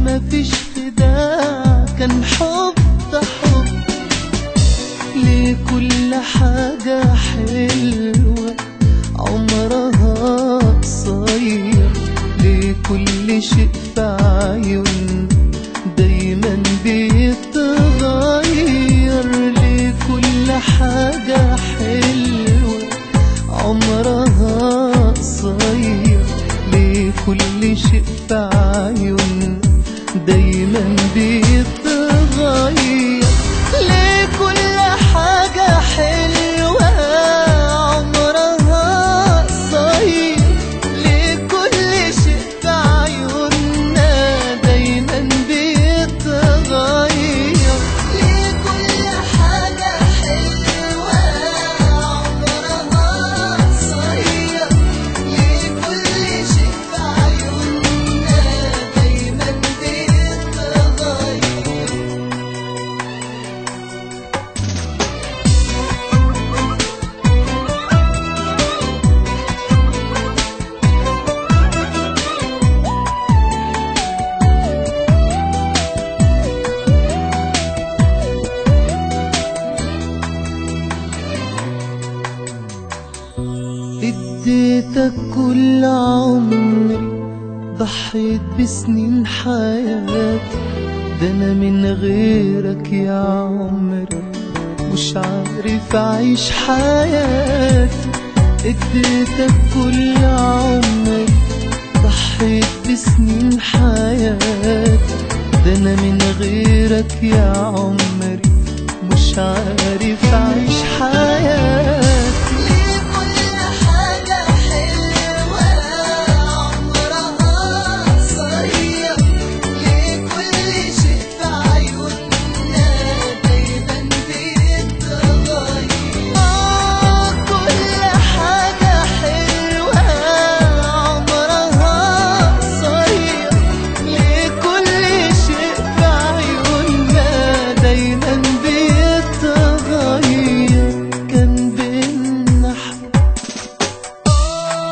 مفيش خداع كان حب ده حب ليه كل حاجة حلوة عمرها قصير ليه كل شيء في عيون دايما بيتغير ليه كل حاجة حلوة عمرها قصير ليه كل شيء في عيون دايما بيتغير ليه كل حاجة حلوة عمرها قصير ليه كل شيء في عيوننا دايما بيتغير ليه كل حاجة حلوة عمرها قصير ليه كل شيء في عيوننا دايما بيتغير اديتك كل عمري ضحيت بسنين حياتي ده انا من غيرك يا عمري مش عارف اعيش حياتي اديتك كل عمري ضحيت بسنين حياتي ده انا من غيرك يا عمري مش عارف اعيش حياتي